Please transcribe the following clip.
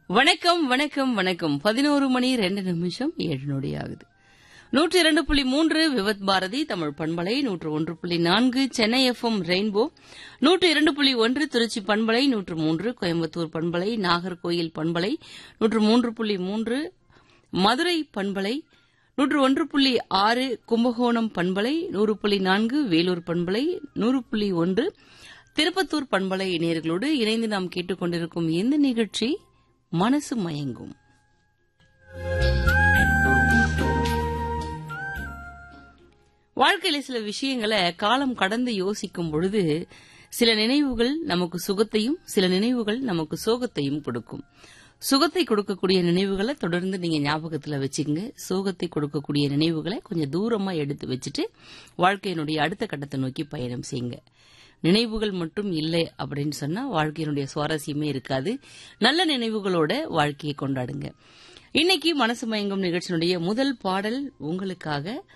வணக்கம் வணக்கம் வணக்கம் பதினோரு மணி ரெண்டு நிமிஷம் ஏழு நொடி ஆகுது நூற்றி இரண்டு புள்ளி மூன்று விவத் பாரதி தமிழ் பண்பலை நூற்று ஒன்று புள்ளி நான்கு சென்னை எஃப்எம் ரெயின்போ நூற்று இரண்டு புள்ளி ஒன்று திருச்சி பண்பலை நூற்று மூன்று கோயம்புத்தூர் பண்பலை நாகர்கோயில் பண்பலை நூற்று மூன்று புள்ளி மூன்று மதுரை பண்பலை நூற்று ஒன்று புள்ளி ஆறு கும்பகோணம் பண்பலை நூறு புள்ளி நான்கு வேலூர் பண்பலை நூறு புள்ளி ஒன்று திருப்பத்தூர் பண்பலை நேர்களோடு இணைந்து நாம் கேட்டுக்கொண்டிருக்கும் இந்த நிகழ்ச்சி மனசு மயங்கும் வாழ்க்கையில சில விஷயங்களை காலம் கடந்து யோசிக்கும் பொழுது சில நினைவுகள் நமக்கு சுகத்தையும் சில நினைவுகள் நமக்கு சோகத்தையும் கொடுக்கும் சுகத்தை கொடுக்கக்கூடிய நினைவுகளை தொடர்ந்து நீங்க ஞாபகத்துல வச்சுக்கங்க சோகத்தை கொடுக்கக்கூடிய நினைவுகளை கொஞ்சம் தூரமா எடுத்து வச்சுட்டு வாழ்க்கையினுடைய அடுத்த கட்டத்தை நோக்கி பயணம் செய்யுங்க நினைவுகள் மட்டும் இல்லை அப்படின்னு சொன்னா வாழ்க்கையினுடைய சுவாரஸ்யமே இருக்காது நல்ல நினைவுகளோட வாழ்க்கையை கொண்டாடுங்க இன்னைக்கு மனசு மயங்கும் நிகழ்ச்சியினுடைய முதல் பாடல் உங்களுக்காக